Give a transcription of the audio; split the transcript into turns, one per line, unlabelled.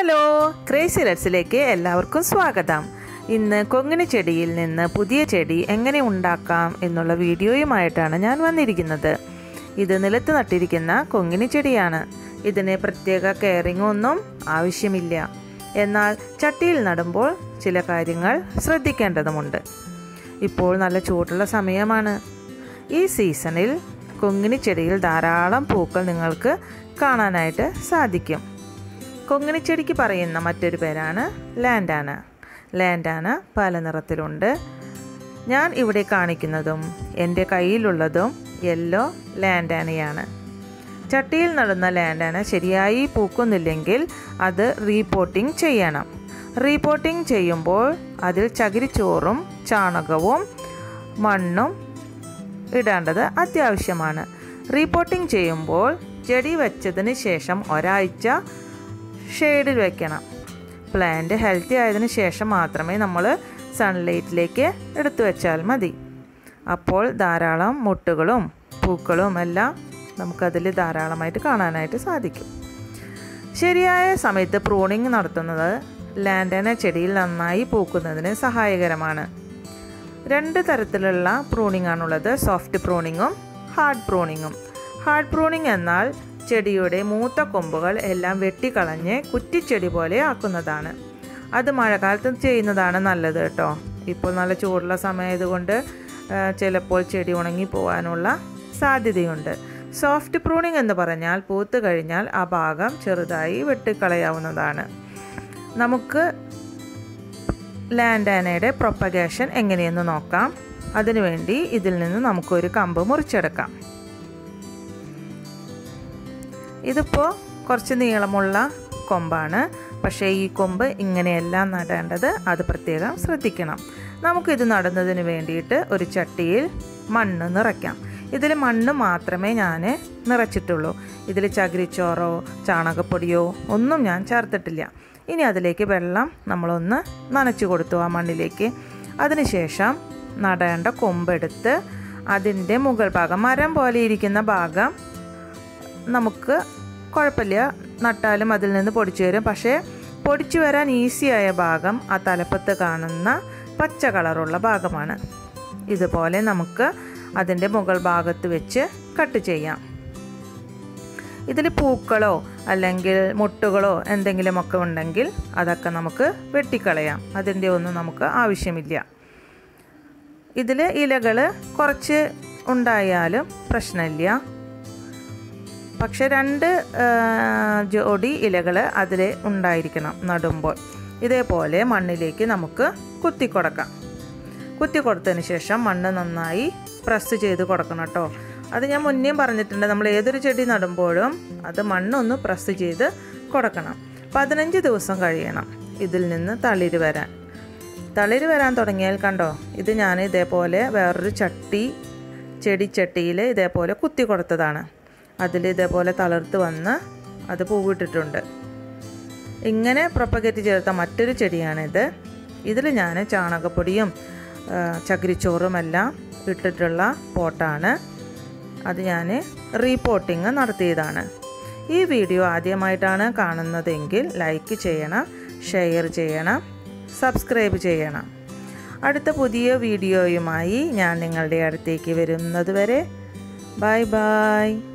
hello crazy ലെറ്റ്സിലേക്ക് എല്ലാവർക്കും സ്വാഗതം ഇന്ന് കൊങ്ങിണി ചെടിയിൽ നിന്ന് പുതിയ ചെടി എങ്ങനെ ഉണ്ടാക്കാം എന്നുള്ള വീഡിയോയുമായിട്ടാണ് ഞാൻ വന്നിരിക്കുന്നത് ഇത് നിലത്ത് നട്ടിരിക്കുന്ന കൊങ്ങിണി ചെടിയാണ് ഇതിന് പ്രത്യേക കെയറിംഗ് ഒന്നും ആവശ്യമില്ല എന്നാൽ ചട്ടിയിൽ നടുമ്പോൾ ചില കാര്യങ്ങൾ ശ്രദ്ധിക്കേണ്ടതുമുണ്ട് ഇപ്പോൾ നല്ല ചൂടുള്ള സമയമാണ് ഈ സീസണിൽ കൊങ്ങിണി ചെടിയിൽ ധാരാളം പൂക്കൾ നിങ്ങൾക്ക് കാണാനായിട്ട് സാധിക്കും കൊങ്ങിണിച്ചെടിക്ക് പറയുന്ന മറ്റൊരു പേരാണ് ലാൻഡാന ലാൻഡാന പല നിറത്തിലുണ്ട് ഞാൻ ഇവിടെ കാണിക്കുന്നതും എൻ്റെ കയ്യിലുള്ളതും യെല്ലോ ലാൻഡാനയാണ് ചട്ടിയിൽ നടുന്ന ലാൻഡാന ശരിയായി പൂക്കുന്നില്ലെങ്കിൽ അത് റീപോട്ടിംഗ് ചെയ്യണം റീപോട്ടിംഗ് ചെയ്യുമ്പോൾ അതിൽ ചകിരിച്ചോറും ചാണകവും മണ്ണും ഇടേണ്ടത് അത്യാവശ്യമാണ് റീപോട്ടിംഗ് ചെയ്യുമ്പോൾ ചെടി വെച്ചതിന് ശേഷം ഒരാഴ്ച ഷെയ്ഡിൽ വെക്കണം പ്ലാന്റ് ഹെൽത്തി ആയതിനു ശേഷം മാത്രമേ നമ്മൾ സൺലൈറ്റിലേക്ക് എടുത്തു വെച്ചാൽ മതി അപ്പോൾ ധാരാളം മുട്ടുകളും പൂക്കളും എല്ലാം നമുക്കതിൽ ധാരാളമായിട്ട് കാണാനായിട്ട് സാധിക്കും ശരിയായ സമയത്ത് പ്രൂണിങ് നടത്തുന്നത് ലാൻഡന ചെടിയിൽ നന്നായി പൂക്കുന്നതിന് സഹായകരമാണ് രണ്ട് തരത്തിലുള്ള പ്രൂണിംഗ് ആണുള്ളത് സോഫ്റ്റ് പ്രൂണിങ്ങും ഹാർഡ് പ്രൂണിങ്ങും ഹാർഡ് പ്രൂണിംഗ് എന്നാൽ ചെടിയുടെ മൂത്ത കൊമ്പുകൾ എല്ലാം വെട്ടിക്കളഞ്ഞ് കുറ്റിച്ചെടി പോലെ ആക്കുന്നതാണ് അത് മഴക്കാലത്ത് ചെയ്യുന്നതാണ് നല്ലത് കേട്ടോ ഇപ്പോൾ നല്ല ചൂടുള്ള സമയമായതുകൊണ്ട് ചിലപ്പോൾ ചെടി ഉണങ്ങി പോകാനുള്ള സാധ്യതയുണ്ട് സോഫ്റ്റ് പ്രൂണിംഗ് എന്ന് പറഞ്ഞാൽ പൂത്ത് കഴിഞ്ഞാൽ ആ ഭാഗം ചെറുതായി വെട്ടിക്കളയാവുന്നതാണ് നമുക്ക് ലാൻഡാനയുടെ പ്രൊപ്പഗേഷൻ എങ്ങനെയെന്ന് നോക്കാം അതിനുവേണ്ടി ഇതിൽ നിന്ന് നമുക്കൊരു കമ്പ് മുറിച്ചെടുക്കാം ഇതിപ്പോൾ കുറച്ച് നീളമുള്ള കൊമ്പാണ് പക്ഷേ ഈ കൊമ്പ് ഇങ്ങനെയല്ല നടേണ്ടത് അത് പ്രത്യേകം ശ്രദ്ധിക്കണം നമുക്കിത് നടുന്നതിന് വേണ്ടിയിട്ട് ഒരു ചട്ടിയിൽ മണ്ണ് നിറയ്ക്കാം ഇതിൽ മണ്ണ് മാത്രമേ ഞാൻ നിറച്ചിട്ടുള്ളൂ ഇതിൽ ചകിരിച്ചോറോ ചാണകപ്പൊടിയോ ഒന്നും ഞാൻ ചേർത്തിട്ടില്ല ഇനി അതിലേക്ക് വെള്ളം നമ്മളൊന്ന് നനച്ചു കൊടുത്തു ആ മണ്ണിലേക്ക് അതിനുശേഷം നടേണ്ട കൊമ്പെടുത്ത് അതിൻ്റെ മുകൾ ഭാഗം മരം പോലെ ഇരിക്കുന്ന ഭാഗം നമുക്ക് കുഴപ്പമില്ല നട്ടാലും അതിൽ നിന്ന് പൊടിച്ചു വരും പക്ഷേ പൊടിച്ചു വരാൻ ഈസിയായ ഭാഗം ആ തലപ്പത്ത് കാണുന്ന പച്ച കളറുള്ള ഭാഗമാണ് ഇതുപോലെ നമുക്ക് അതിൻ്റെ മുകൾ ഭാഗത്ത് വെച്ച് കട്ട് ചെയ്യാം ഇതിൽ പൂക്കളോ അല്ലെങ്കിൽ മുട്ടുകളോ എന്തെങ്കിലുമൊക്കെ ഉണ്ടെങ്കിൽ അതൊക്കെ നമുക്ക് വെട്ടിക്കളയാം അതിൻ്റെ ഒന്നും നമുക്ക് ആവശ്യമില്ല ഇതിൽ ഇലകൾ കുറച്ച് ഉണ്ടായാലും പ്രശ്നമില്ല പക്ഷെ രണ്ട് ജോഡി ഇലകൾ അതിൽ ഉണ്ടായിരിക്കണം നടുമ്പോൾ ഇതേപോലെ മണ്ണിലേക്ക് നമുക്ക് കുത്തി കൊടുക്കാം കുത്തി കൊടുത്തതിന് ശേഷം മണ്ണ് നന്നായി പ്രസ് ചെയ്ത് കൊടുക്കണം കേട്ടോ അത് ഞാൻ മുന്നേയും പറഞ്ഞിട്ടുണ്ട് നമ്മൾ ഏതൊരു ചെടി നടുമ്പോഴും അത് മണ്ണൊന്ന് പ്രസ് ചെയ്ത് കൊടുക്കണം പതിനഞ്ച് ദിവസം കഴിയണം ഇതിൽ നിന്ന് തളിര് വരാൻ തളിര് വരാൻ തുടങ്ങിയാൽ കണ്ടോ ഇത് ഞാൻ ഇതേപോലെ വേറൊരു ചട്ടി ചെടിച്ചട്ടിയിൽ ഇതേപോലെ കുത്തി കൊടുത്തതാണ് അതിൽ ഇതേപോലെ തളിർത്ത് വന്ന് അത് പൂവിട്ടിട്ടുണ്ട് ഇങ്ങനെ പ്രൊപ്പഗേറ്റ് ചേർത്ത മറ്റൊരു ചെടിയാണിത് ഇതിൽ ഞാൻ ചാണകപ്പൊടിയും ചകിരിച്ചോറും എല്ലാം ഇട്ടിട്ടുള്ള പോട്ടാണ് അത് ഞാൻ റീപോട്ടിങ് നടത്തിയതാണ് ഈ വീഡിയോ ആദ്യമായിട്ടാണ് കാണുന്നതെങ്കിൽ ലൈക്ക് ചെയ്യണം ഷെയർ ചെയ്യണം സബ്സ്ക്രൈബ് ചെയ്യണം അടുത്ത പുതിയ വീഡിയോയുമായി ഞാൻ നിങ്ങളുടെ അടുത്തേക്ക് വരുന്നത് വരെ ബൈ ബൈ